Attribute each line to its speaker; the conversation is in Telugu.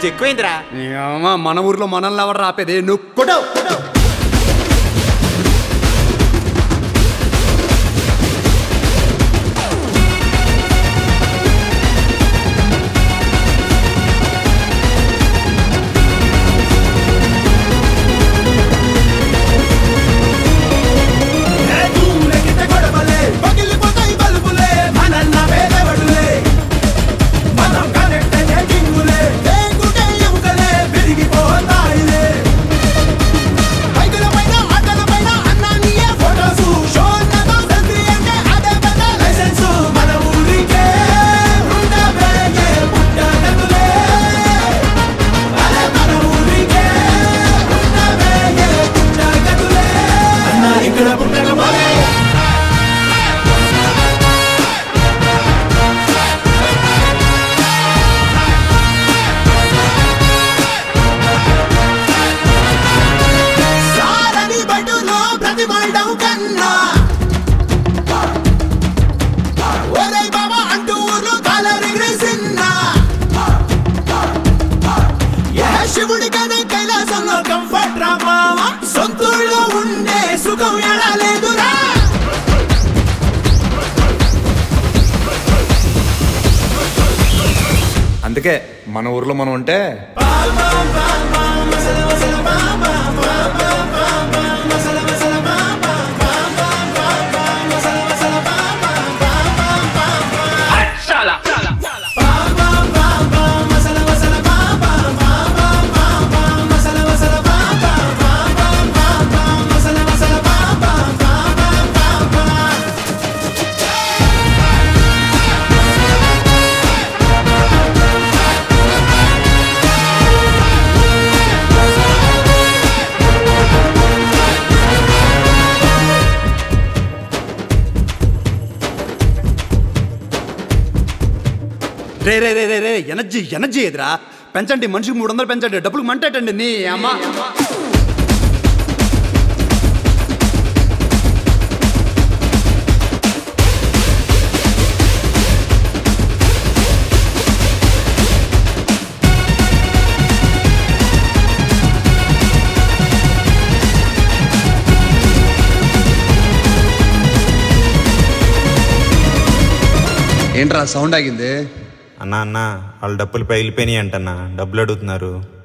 Speaker 1: ఎక్కువైందిరా
Speaker 2: ఏమా, మన ఊర్లో మనల్ని ఎవరు రాపేది నువ్వు కొట్టావు
Speaker 3: ఇక్కడ పుట్టక పోలే సారని బడులో ప్రతిమడం కన్నా ఒరే బాబా అంటూ ఊర్లో కాలరెగరేసిన్నా ఏ శివుడి కనే కైలాసంలో కంఫర్ట్ రా మావా సొంతూళ్ళో ఉండే సుఖం ఎడా లేదురా
Speaker 4: అందుకే మన ఊర్లో మనం ఉంటే
Speaker 2: రే రే రే రే రే ఎనర్జీ ఎనర్జీ ఎదురా పెంచండి మనిషికి మూడు వందలు పెంచండి డబ్బులకు మంటేటండి నీ అమ్మ
Speaker 4: ఏంట్రా సౌండ్ ఆగింది
Speaker 1: అన్నా అన్న వాళ్ళ డబ్బులు పగిలిపోయినాయి అంటన్నా డబ్బులు అడుగుతున్నారు